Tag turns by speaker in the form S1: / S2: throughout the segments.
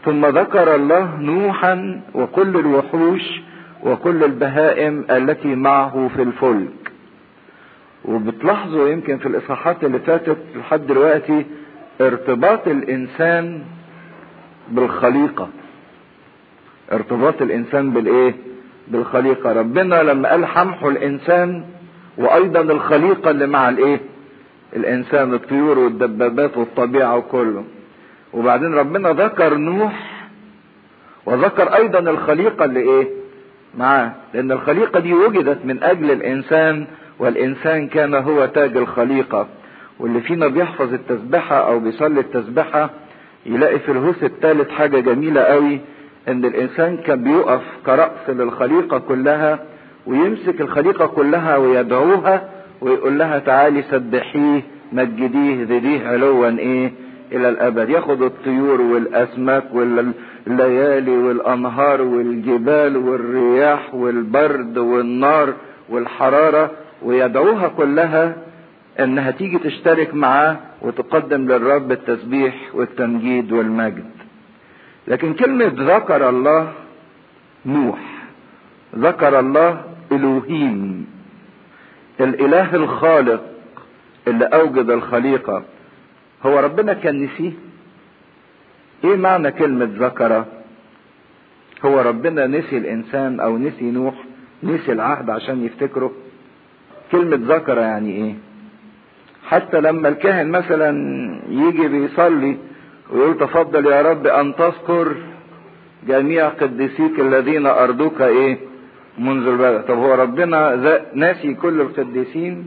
S1: ثم ذكر الله نوحا وكل الوحوش وكل البهائم التي معه في الفلك وبتلاحظوا يمكن في الاصحاحات اللي فاتت لحد دلوقتي ارتباط الانسان بالخليقة ارتباط الانسان بالايه بالخليقة ربنا لما قال حمحوا الانسان وايضا الخليقة اللي مع الايه الانسان الطيور والدبابات والطبيعة وكله وبعدين ربنا ذكر نوح وذكر ايضا الخليقة اللي ايه معاه لان الخليقة دي وجدت من اجل الانسان والانسان كان هو تاج الخليقة واللي فينا بيحفظ التسبحة او بيصلي التسبحة يلاقي في الهوس الثالث حاجة جميلة قوي ان الانسان كان بيقف كرأس للخليقة كلها ويمسك الخليقة كلها ويدعوها ويقول لها تعالي سبحيه مجديه ذديه علوا ايه الى الابد ياخد الطيور والاسماك والليالي والانهار والجبال والرياح والبرد والنار والحرارة ويدعوها كلها انها تيجي تشترك معاه وتقدم للرب التسبيح والتمجيد والمجد لكن كلمة ذكر الله نوح ذكر الله الوهيم الاله الخالق اللي اوجد الخليقة هو ربنا كان نسيه ايه معنى كلمة ذكر هو ربنا نسي الانسان او نسي نوح نسي العهد عشان يفتكره كلمة ذكر يعني ايه حتى لما الكاهن مثلا يجي بيصلي ويقول تفضل يا رب ان تذكر جميع قديسيك الذين ارضوك ايه منذ البدء طب هو ربنا ناسي كل القديسين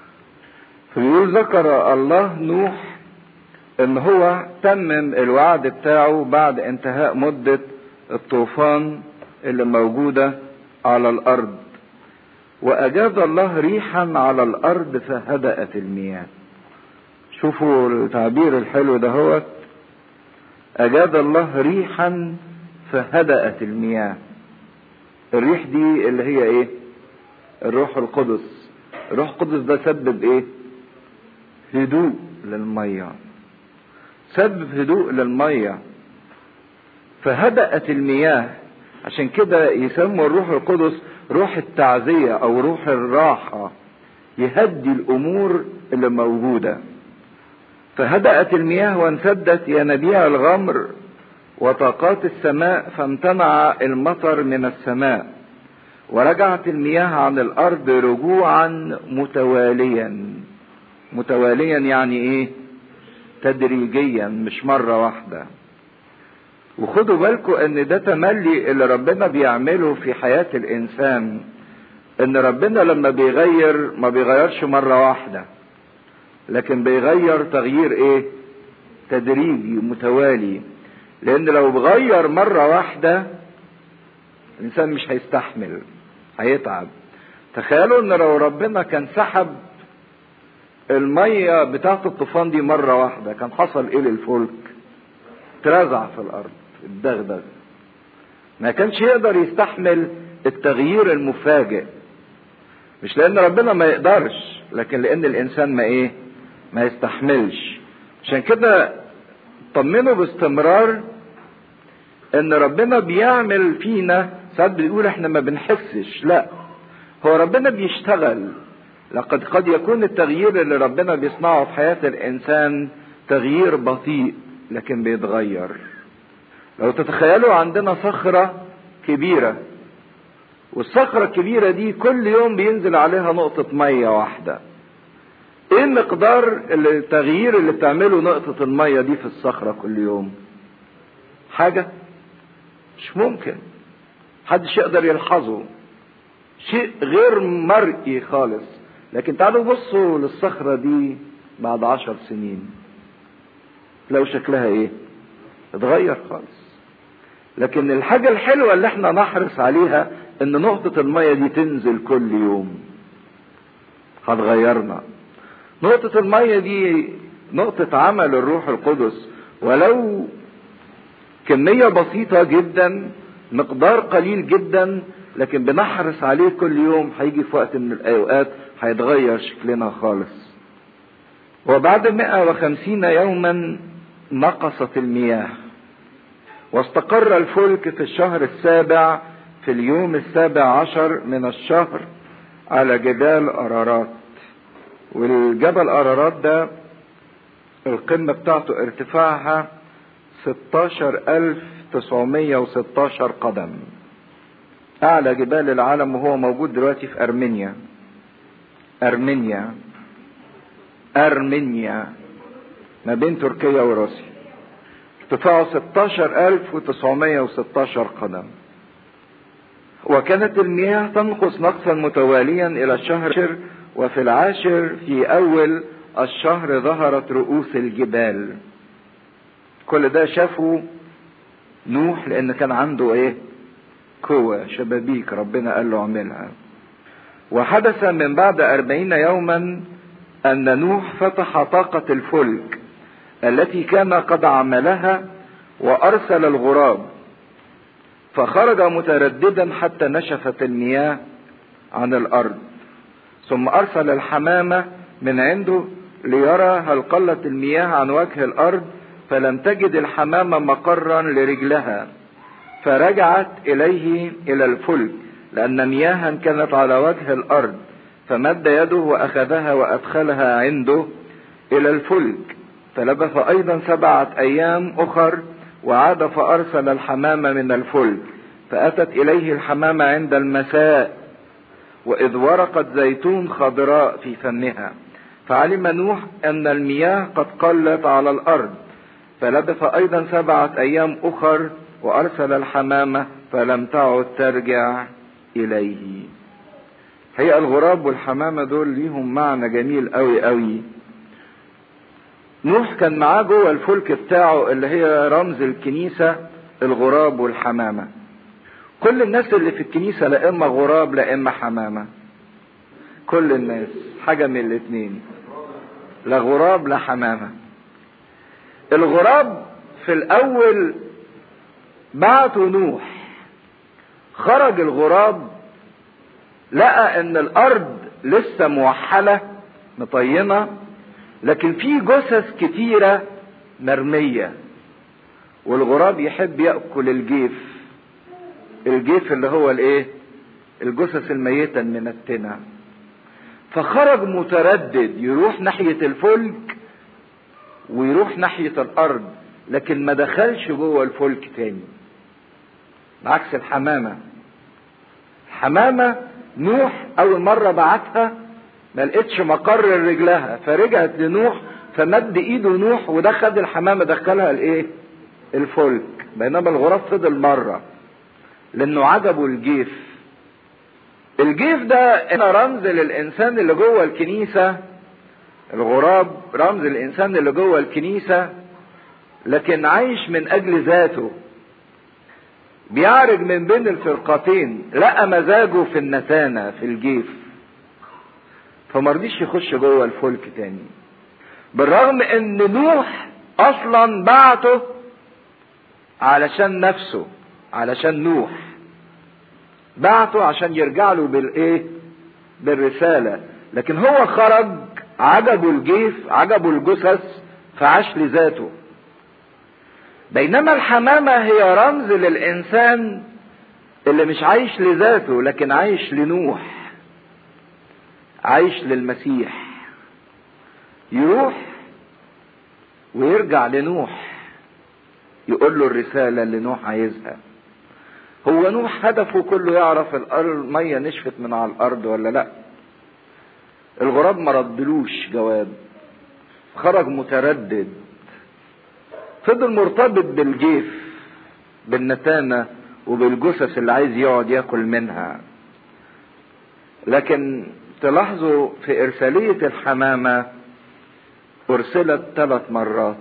S1: فبيقول ذكر الله نوح ان هو تمم الوعد بتاعه بعد انتهاء مدة الطوفان اللي موجودة على الارض واجاز الله ريحا على الارض فهدأت المياه شوفوا التعبير الحلو ده هو اجاز الله ريحا فهدأت المياه الريح دي اللي هي ايه الروح القدس الروح القدس ده سبب ايه هدوء للميه سبب هدوء للميه فهدأت المياه عشان كده يسموا الروح القدس روح التعزية او روح الراحة يهدي الامور اللي موجودة فهدأت المياه وانسدت ينابيع الغمر وطاقات السماء فامتنع المطر من السماء ورجعت المياه عن الارض رجوعا متواليا متواليا يعني ايه تدريجيا مش مرة واحدة وخدوا بالكم ان ده تملي اللي ربنا بيعمله في حياة الانسان ان ربنا لما بيغير ما بيغيرش مرة واحدة لكن بيغير تغيير ايه تدريجي متوالي لان لو بغير مرة واحدة الانسان مش هيستحمل هيتعب تخيلوا ان لو ربنا كان سحب المية بتاعت الطوفان دي مرة واحدة كان حصل ايه للفلك اترزع في الارض اتدغدغ ما كانش يقدر يستحمل التغيير المفاجئ مش لان ربنا ما يقدرش لكن لان الانسان ما ايه ما يستحملش عشان كده طمنوا باستمرار ان ربنا بيعمل فينا ساعات بيقول احنا ما بنحسش لا هو ربنا بيشتغل لقد قد يكون التغيير اللي ربنا بيصنعه في حياة الانسان تغيير بطيء لكن بيتغير لو تتخيلوا عندنا صخرة كبيرة والصخرة الكبيرة دي كل يوم بينزل عليها نقطة مية واحدة ايه المقدار التغيير اللي بتعمله نقطة المية دي في الصخرة كل يوم حاجة مش ممكن محدش يقدر يلحظه شيء غير مرئي خالص لكن تعالوا بصوا للصخرة دي بعد عشر سنين لو شكلها ايه اتغير خالص لكن الحاجة الحلوة اللي احنا نحرص عليها ان نقطة المية دي تنزل كل يوم هتغيرنا نقطة المية دي نقطة عمل الروح القدس ولو كمية بسيطة جدا مقدار قليل جدا لكن بنحرص عليه كل يوم هيجي في وقت من الاوقات هيتغير شكلنا خالص وبعد 150 يوما نقصت المياه واستقر الفلك في الشهر السابع في اليوم السابع عشر من الشهر على جبال أرارات والجبل أرارات ده القمة بتاعته ارتفاعها 16916 قدم أعلى جبال العالم وهو موجود دلوقتي في أرمينيا أرمينيا أرمينيا ما بين تركيا وروسيا ارتفاعه 16916 قدم وكانت المياه تنقص نقصا متواليا الى الشهر وفي العاشر في اول الشهر ظهرت رؤوس الجبال كل ده شافه نوح لان كان عنده ايه قوة شبابيك ربنا قال له اعملها وحدث من بعد أربعين يوما أن نوح فتح طاقة الفلك التي كان قد عملها وأرسل الغراب فخرج مترددا حتى نشفت المياه عن الأرض ثم أرسل الحمامة من عنده ليرى هل قلت المياه عن وجه الأرض فلم تجد الحمامة مقرا لرجلها فرجعت إليه إلى الفلك لأن مياها كانت على وجه الأرض فمد يده وأخذها وأدخلها عنده إلى الفلك فلبث أيضا سبعة أيام أخر وعاد فأرسل الحمامة من الفلك فأتت إليه الحمامة عند المساء وإذ ورقت زيتون خضراء في فمها فعلم نوح أن المياه قد قلت على الأرض فلبث أيضا سبعة أيام أخر وأرسل الحمامة فلم تعد ترجع إليه هي الغراب والحمامة دول ليهم معنى جميل قوي قوي نوح كان معاه جوه الفلك بتاعه اللي هي رمز الكنيسة الغراب والحمامة كل الناس اللي في الكنيسة لا إما غراب لا إما حمامة كل الناس حاجة من الاتنين لا غراب لا حمامة الغراب في الأول بعته نوح خرج الغراب لقى ان الارض لسه موحله مطينه لكن في جثث كتيره مرميه والغراب يحب ياكل الجيف الجيف اللي هو الايه الجثث الميته المنتنه فخرج متردد يروح ناحيه الفلك ويروح ناحيه الارض لكن ما دخلش جوه الفلك تاني بعكس الحمامه الحمامه نوح اول مره بعتها ما لقيتش مقر لرجلها فرجعت لنوح فمد ايده نوح وده خد الحمامه دخلها الايه الفلك بينما الغراب فضل مره لانه عجبه الجيف الجيف ده رمز للانسان اللي جوه الكنيسه الغراب رمز الانسان اللي جوه الكنيسه لكن عايش من اجل ذاته بيعرج من بين الفرقتين لقى مزاجه في النتانة في الجيف فمرضيش يخش جوه الفلك تاني بالرغم ان نوح اصلا بعته علشان نفسه علشان نوح بعته عشان يرجع له بالايه بالرسالة لكن هو خرج عجبه الجيف عجبه الجثث فعاش لذاته بينما الحمامة هي رمز للإنسان اللي مش عايش لذاته لكن عايش لنوح عايش للمسيح يروح ويرجع لنوح يقول له الرسالة اللي نوح عايزها هو نوح هدفه كله يعرف الأرض المية نشفت من على الأرض ولا لأ الغراب ما ردلوش جواب خرج متردد فضل مرتبط بالجيف بالنتانة وبالجثث اللي عايز يقعد ياكل منها لكن تلاحظوا في إرسالية الحمامة أرسلت ثلاث مرات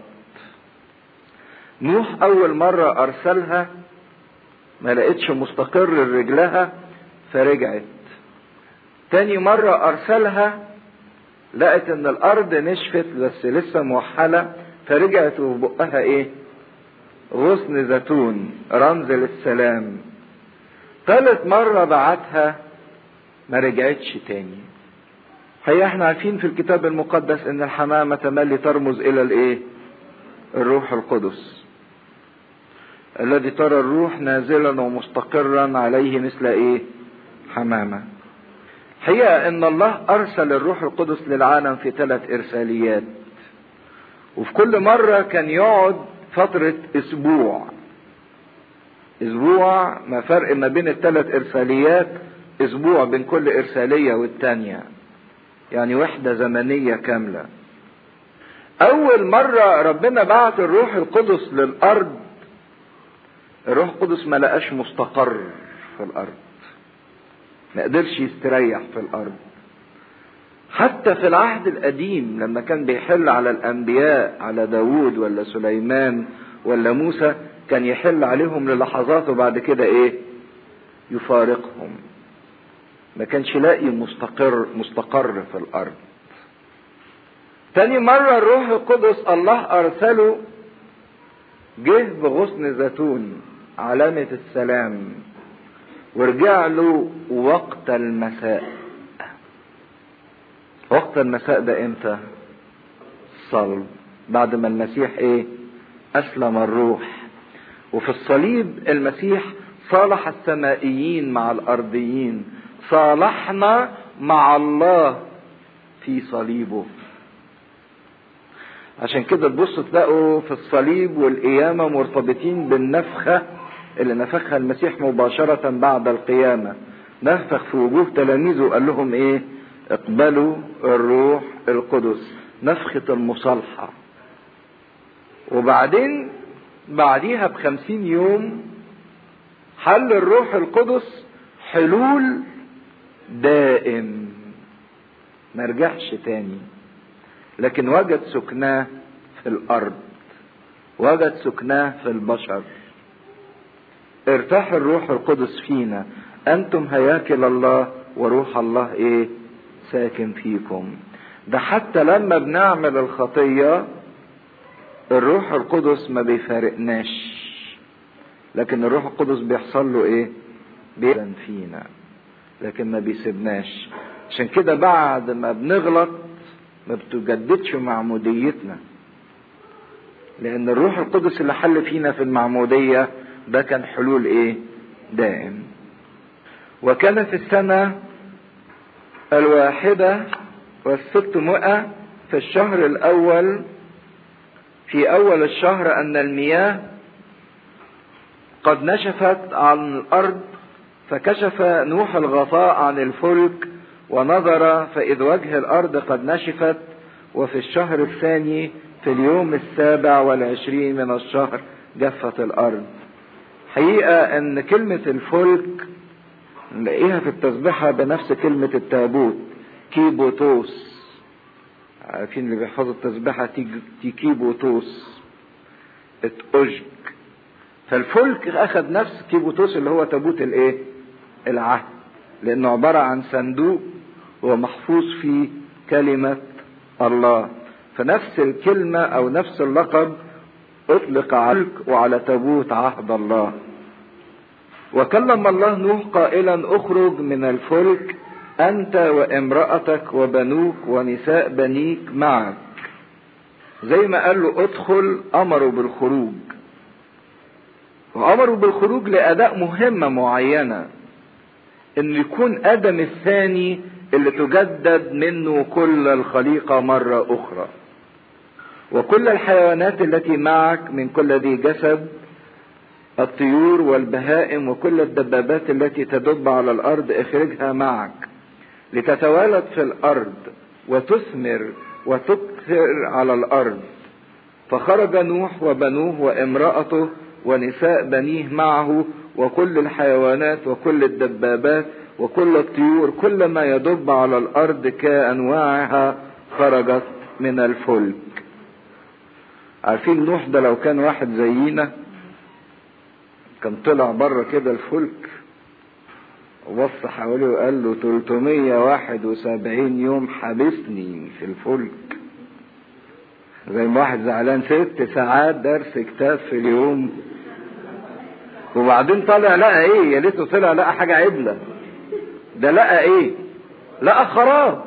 S1: نوح أول مرة أرسلها ما لقيتش مستقر رجلها فرجعت تاني مرة أرسلها لقت إن الأرض نشفت بس لسه موحلة فرجعت وبقها ايه غصن زيتون رمز للسلام ثالث مرة بعتها ما رجعتش تاني هي احنا عارفين في الكتاب المقدس ان الحمامة تملي ترمز الى الايه الروح القدس الذي ترى الروح نازلا ومستقرا عليه مثل ايه حمامة حقيقة ان الله ارسل الروح القدس للعالم في ثلاث ارساليات وفي كل مرة كان يقعد فترة اسبوع اسبوع ما فرق ما بين الثلاث ارساليات اسبوع بين كل ارسالية والتانية يعني وحدة زمنية كاملة اول مرة ربنا بعت الروح القدس للارض الروح القدس ما لقاش مستقر في الارض ما قدرش يستريح في الارض حتى في العهد القديم لما كان بيحل على الانبياء على داوود ولا سليمان ولا موسى كان يحل عليهم للحظات وبعد كده ايه يفارقهم ما كانش لاقي مستقر مستقر في الارض تاني مرة الروح القدس الله ارسله جه بغصن زيتون علامة السلام ورجع له وقت المساء وقت المساء ده امتى الصلب بعد ما المسيح ايه اسلم الروح وفي الصليب المسيح صالح السمائيين مع الارضيين صالحنا مع الله في صليبه عشان كده تبصوا تلاقوا في الصليب والقيامة مرتبطين بالنفخة اللي نفخها المسيح مباشرة بعد القيامة نفخ في وجوه تلاميذه وقال لهم ايه اقبلوا الروح القدس نفخة المصالحة وبعدين بعديها بخمسين يوم حل الروح القدس حلول دائم ما رجعش تاني لكن وجد سكناه في الارض وجد سكناه في البشر ارتاح الروح القدس فينا انتم هياكل الله وروح الله ايه ساكن فيكم ده حتى لما بنعمل الخطية الروح القدس ما بيفارقناش لكن الروح القدس بيحصل له ايه بيبان فينا لكن ما بيسيبناش عشان كده بعد ما بنغلط ما بتجددش معموديتنا لان الروح القدس اللي حل فينا في المعمودية ده كان حلول ايه دائم وكان في السنة الواحدة والستمائة في الشهر الاول في اول الشهر ان المياه قد نشفت عن الارض فكشف نوح الغطاء عن الفلك ونظر فإذ وجه الأرض قد نشفت وفي الشهر الثاني في اليوم السابع والعشرين من الشهر جفت الأرض حقيقة أن كلمة الفلك نلاقيها في التسبيحة بنفس كلمة التابوت كيبوتوس عارفين اللي بيحفظوا التسبيحة تيكيبوتوس اتأجك فالفلك أخذ نفس كيبوتوس اللي هو تابوت الإيه؟ العهد لأنه عبارة عن صندوق ومحفوظ فيه كلمة الله فنفس الكلمة أو نفس اللقب أطلق على الفلك وعلى تابوت عهد الله وكلم الله نوح قائلا اخرج من الفلك أنت وامرأتك وبنوك ونساء بنيك معك زي ما قال له ادخل أمروا بالخروج وأمروا بالخروج لأداء مهمة معينة ان يكون ادم الثاني اللي تجدد منه كل الخليقة مرة اخرى وكل الحيوانات التي معك من كل ذي جسد الطيور والبهائم وكل الدبابات التي تدب على الارض اخرجها معك لتتوالد في الارض وتثمر وتكثر على الارض فخرج نوح وبنوه وامرأته ونساء بنيه معه وكل الحيوانات وكل الدبابات وكل الطيور كل ما يدب على الارض كانواعها خرجت من الفلك عارفين نوح ده لو كان واحد زينا كان طلع بره كده الفلك وبص حواليه وقال له 371 يوم حابسني في الفلك زي ما واحد زعلان ست ساعات درس كتاب في اليوم وبعدين طلع لقى ايه يا ليته طلع لقى حاجه عدله ده لقى ايه لقى خراب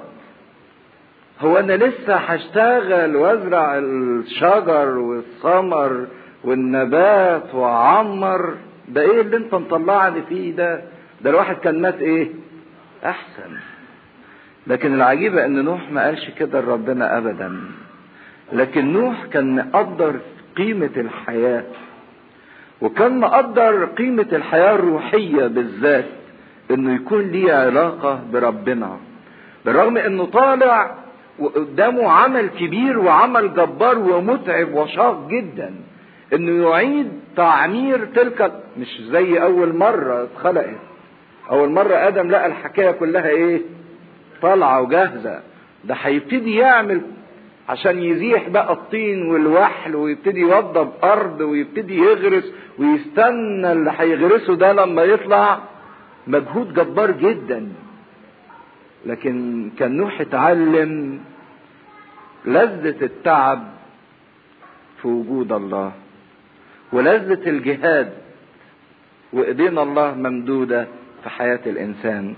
S1: هو انا لسه هشتغل وازرع الشجر والثمر والنبات وعمر ده ايه اللي انت مطلعني فيه ده ده الواحد كان مات ايه احسن لكن العجيبة ان نوح ما قالش كده لربنا ابدا لكن نوح كان مقدر قيمة الحياة وكان مقدر قيمة الحياة الروحية بالذات انه يكون ليه علاقة بربنا بالرغم انه طالع وقدامه عمل كبير وعمل جبار ومتعب وشاق جدا انه يعيد تعمير تلك مش زي اول مرة اتخلقت اول مرة ادم لقى الحكاية كلها ايه طالعة وجاهزة ده هيبتدي يعمل عشان يزيح بقى الطين والوحل ويبتدي يوضب ارض ويبتدي يغرس ويستنى اللي هيغرسه ده لما يطلع مجهود جبار جدا لكن كان نوح اتعلم لذة التعب في وجود الله ولذة الجهاد وايدينا الله ممدودة في حياة الانسان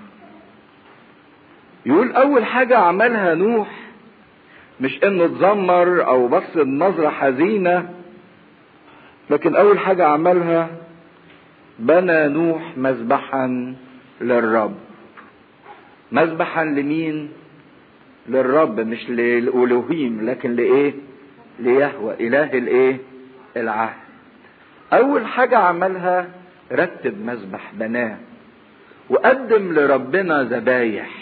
S1: يقول اول حاجة عملها نوح مش انه اتذمر او بص بنظرة حزينة لكن اول حاجة عملها بنى نوح مذبحا للرب مذبحا لمين للرب مش للالوهيم لكن لايه ليهوى اله الايه العهد اول حاجة عملها رتب مذبح بناه وقدم لربنا ذبايح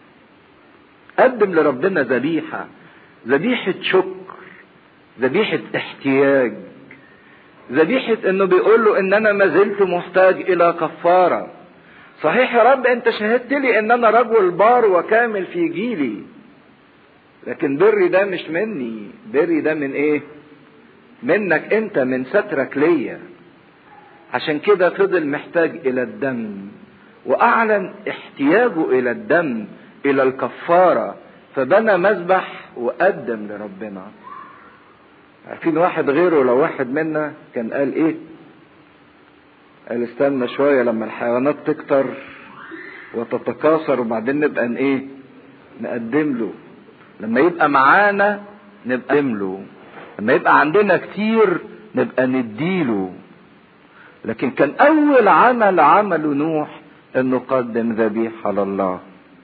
S1: قدم لربنا ذبيحة ذبيحة شكر ذبيحة احتياج ذبيحة انه بيقول له ان انا ما زلت محتاج الى كفارة صحيح يا رب انت شهدت لي ان انا رجل بار وكامل في جيلي لكن بري ده مش مني بري ده من ايه منك انت من سترك ليا عشان كده فضل محتاج الى الدم واعلن احتياجه الى الدم الى الكفارة فبنى مذبح وقدم لربنا عارفين واحد غيره لو واحد منا كان قال ايه قال استنى شوية لما الحيوانات تكتر وتتكاثر وبعدين نبقى ن- ايه نقدم له لما يبقى معانا نقدم له لما يبقى عندنا كتير نبقى نديله لكن كان اول عمل عمله نوح انه قدم ذبيحة لله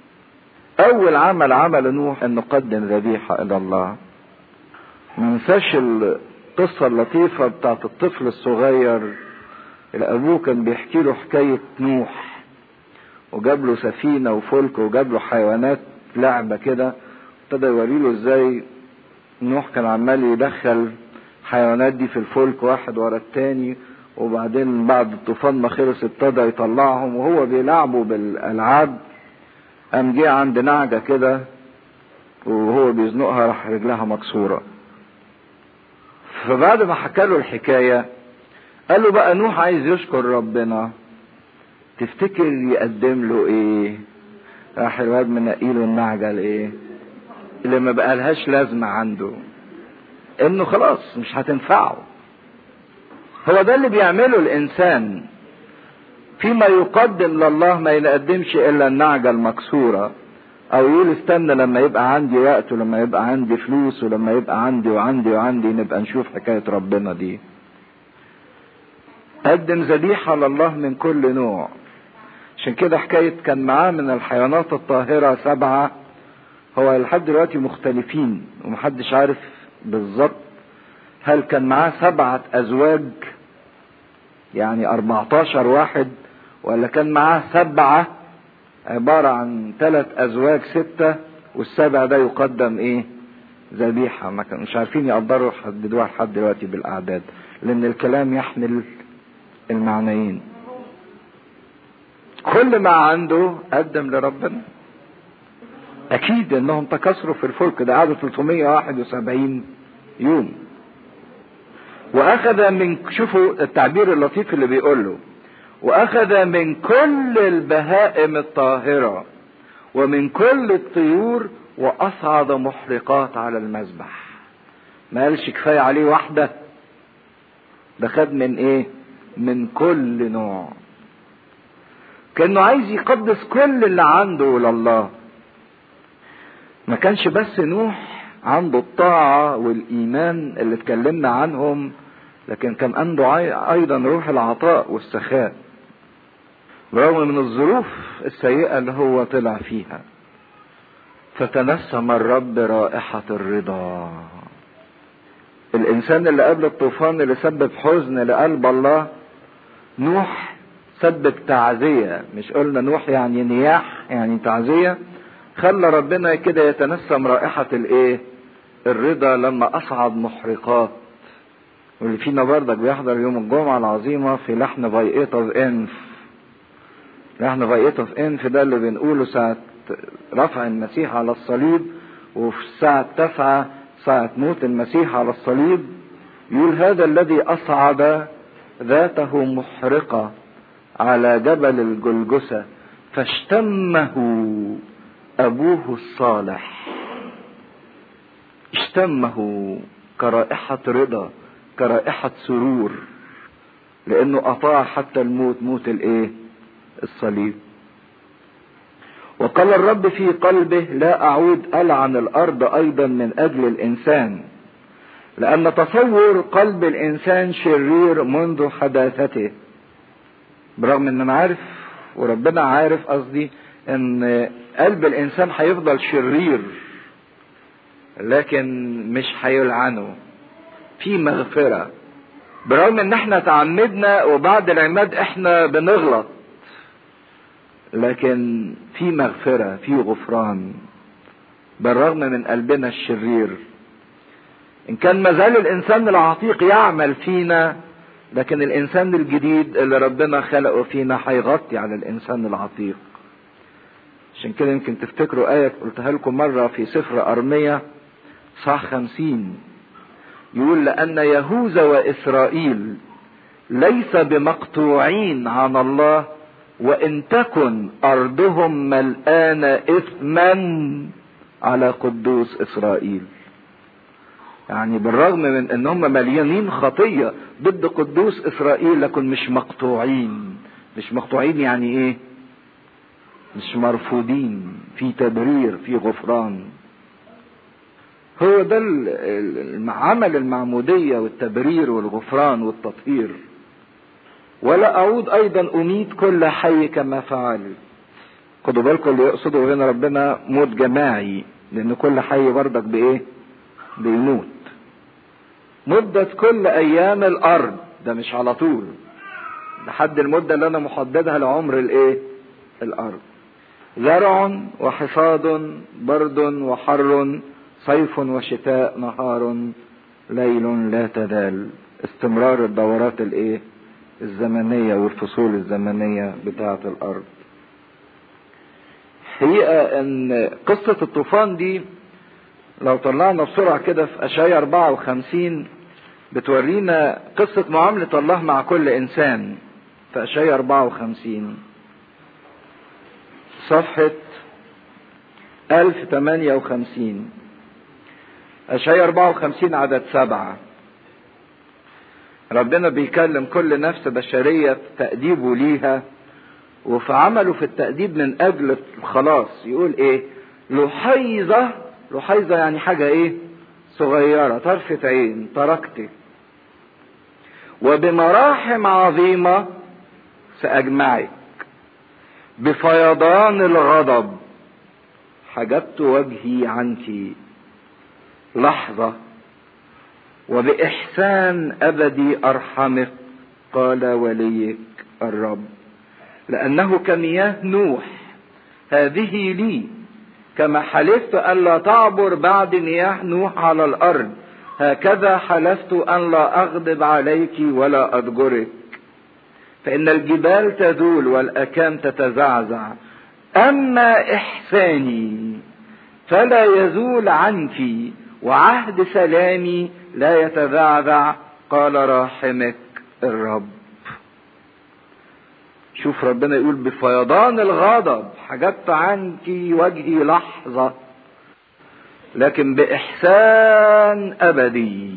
S1: اول عمل عمل نوح انه قدم ذبيحة الى الله ما ننساش القصة اللطيفة بتاعت الطفل الصغير اللي ابوه كان بيحكي له حكاية نوح وجاب له سفينة وفلك وجاب له حيوانات لعبة كده ابتدى يوري له ازاي نوح كان عمال يدخل حيوانات دي في الفلك واحد ورا التاني وبعدين بعد الطوفان ما خلص ابتدى يطلعهم وهو بيلعبوا بالالعاب قام جه عند نعجة كده وهو بيزنقها راح رجلها مكسورة فبعد ما حكى له الحكاية قال له بقى نوح عايز يشكر ربنا تفتكر يقدم له ايه راح الواد منقي له النعجة الايه اللي ما بقالهاش لازمة عنده انه خلاص مش هتنفعه هو ده اللي بيعمله الانسان فيما يقدم لله ما يقدمش الا النعجة المكسورة او يقول استنى لما يبقى عندي وقت ولما يبقى عندي فلوس ولما يبقى عندي وعندي وعندي نبقى نشوف حكاية ربنا دي قدم ذبيحة لله من كل نوع عشان كده حكاية كان معاه من الحيوانات الطاهرة سبعة هو لحد دلوقتي مختلفين ومحدش عارف بالظبط هل كان معاه سبعة أزواج يعني 14 واحد ولا كان معاه سبعة عبارة عن ثلاث أزواج ستة والسابع ده يقدم إيه؟ ذبيحة ما كانوا مش عارفين يقدروا يحددوها لحد دلوقتي بالأعداد لأن الكلام يحمل المعنيين كل ما عنده قدم لربنا اكيد انهم تكاثروا في الفلك ده قعدوا 371 يوم واخذ من شوفوا التعبير اللطيف اللي بيقول له واخذ من كل البهائم الطاهرة ومن كل الطيور واصعد محرقات على المذبح ما قالش كفاية عليه واحدة ده خد من ايه من كل نوع كانه عايز يقدس كل اللي عنده لله ما كانش بس نوح عنده الطاعة والإيمان اللي اتكلمنا عنهم لكن كان عنده ايضا روح العطاء والسخاء برغم من الظروف السيئة اللي هو طلع فيها فتنسم الرب رائحة الرضا الانسان اللي قبل الطوفان اللي سبب حزن لقلب الله نوح سبب تعزية مش قلنا نوح يعني نياح يعني تعزية خلى ربنا كده يتنسم رائحة الايه الرضا لما اصعد محرقات واللي فينا برضك بيحضر يوم الجمعة العظيمة في لحن فايقيتا في انف لحن فايقيتا في انف ده اللي بنقوله ساعة رفع المسيح على الصليب وفي الساعة التاسعة ساعة موت المسيح على الصليب يقول هذا الذي أصعد ذاته محرقة على جبل الجلجسة فاشتمه أبوه الصالح اشتمه كرائحة رضا كرائحة سرور لأنه أطاع حتى الموت موت الإيه؟ الصليب وقال الرب في قلبه لا أعود ألعن الأرض أيضا من أجل الإنسان لأن تصور قلب الإنسان شرير منذ حداثته برغم ان انا عارف وربنا عارف قصدي ان قلب الانسان هيفضل شرير لكن مش هيلعنه في مغفرة برغم ان احنا تعمدنا وبعد العماد احنا بنغلط لكن في مغفرة في غفران بالرغم من قلبنا الشرير ان كان مازال الانسان العتيق يعمل فينا لكن الانسان الجديد اللي ربنا خلقه فينا هيغطي على الانسان العتيق عشان كده يمكن تفتكروا آية قلتها لكم مرة في سفر أرمية صح خمسين يقول لأن يهوذا وإسرائيل ليس بمقطوعين عن الله وإن تكن أرضهم ملآنة إثما على قدوس إسرائيل يعني بالرغم من ان هم مليانين خطيه ضد قدوس اسرائيل لكن مش مقطوعين مش مقطوعين يعني ايه مش مرفوضين في تبرير في غفران هو ده عمل المعموديه والتبرير والغفران والتطهير ولا اعود ايضا اميت كل حي كما فعل خدوا بالكم اللي يقصدوا هنا ربنا موت جماعي لان كل حي برضك بايه بيموت مدة كل أيام الأرض ده مش على طول لحد المدة اللي أنا محددها لعمر الإيه؟ الأرض زرع وحصاد برد وحر صيف وشتاء نهار ليل لا تزال استمرار الدورات الإيه؟ الزمنية والفصول الزمنية بتاعة الأرض حقيقة إن قصة الطوفان دي لو طلعنا بسرعة كده في أشعية 54 بتورينا قصة معاملة الله مع كل إنسان في أشعية 54 صفحة 1058 أشعية 54 عدد سبعة ربنا بيكلم كل نفس بشرية في تأديبه ليها وفي عمله في التأديب من أجل الخلاص يقول إيه لحيظة لحيظة يعني حاجة إيه صغيرة طرفة عين تركتك وبمراحم عظيمة سأجمعك بفيضان الغضب حجبت وجهي عنك لحظة وبإحسان أبدي أرحمك قال وليك الرب لأنه كمياه نوح هذه لي كما حلفت ألا تعبر بعد مياه نوح على الأرض هكذا حلفت أن لا أغضب عليك ولا أضجرك فإن الجبال تذول والأكام تتزعزع أما إحساني فلا يزول عنك وعهد سلامي لا يتزعزع قال راحمك الرب شوف ربنا يقول بفيضان الغضب حجبت عنك وجهي لحظة لكن بإحسان أبدي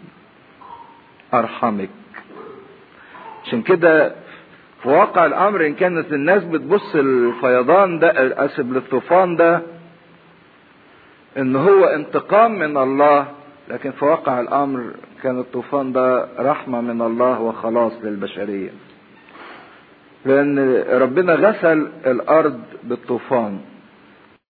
S1: أرحمك عشان كده في واقع الأمر إن كانت الناس بتبص الفيضان ده أسف للطوفان ده إن هو انتقام من الله لكن في واقع الامر كان الطوفان ده رحمة من الله وخلاص للبشرية لان ربنا غسل الارض بالطوفان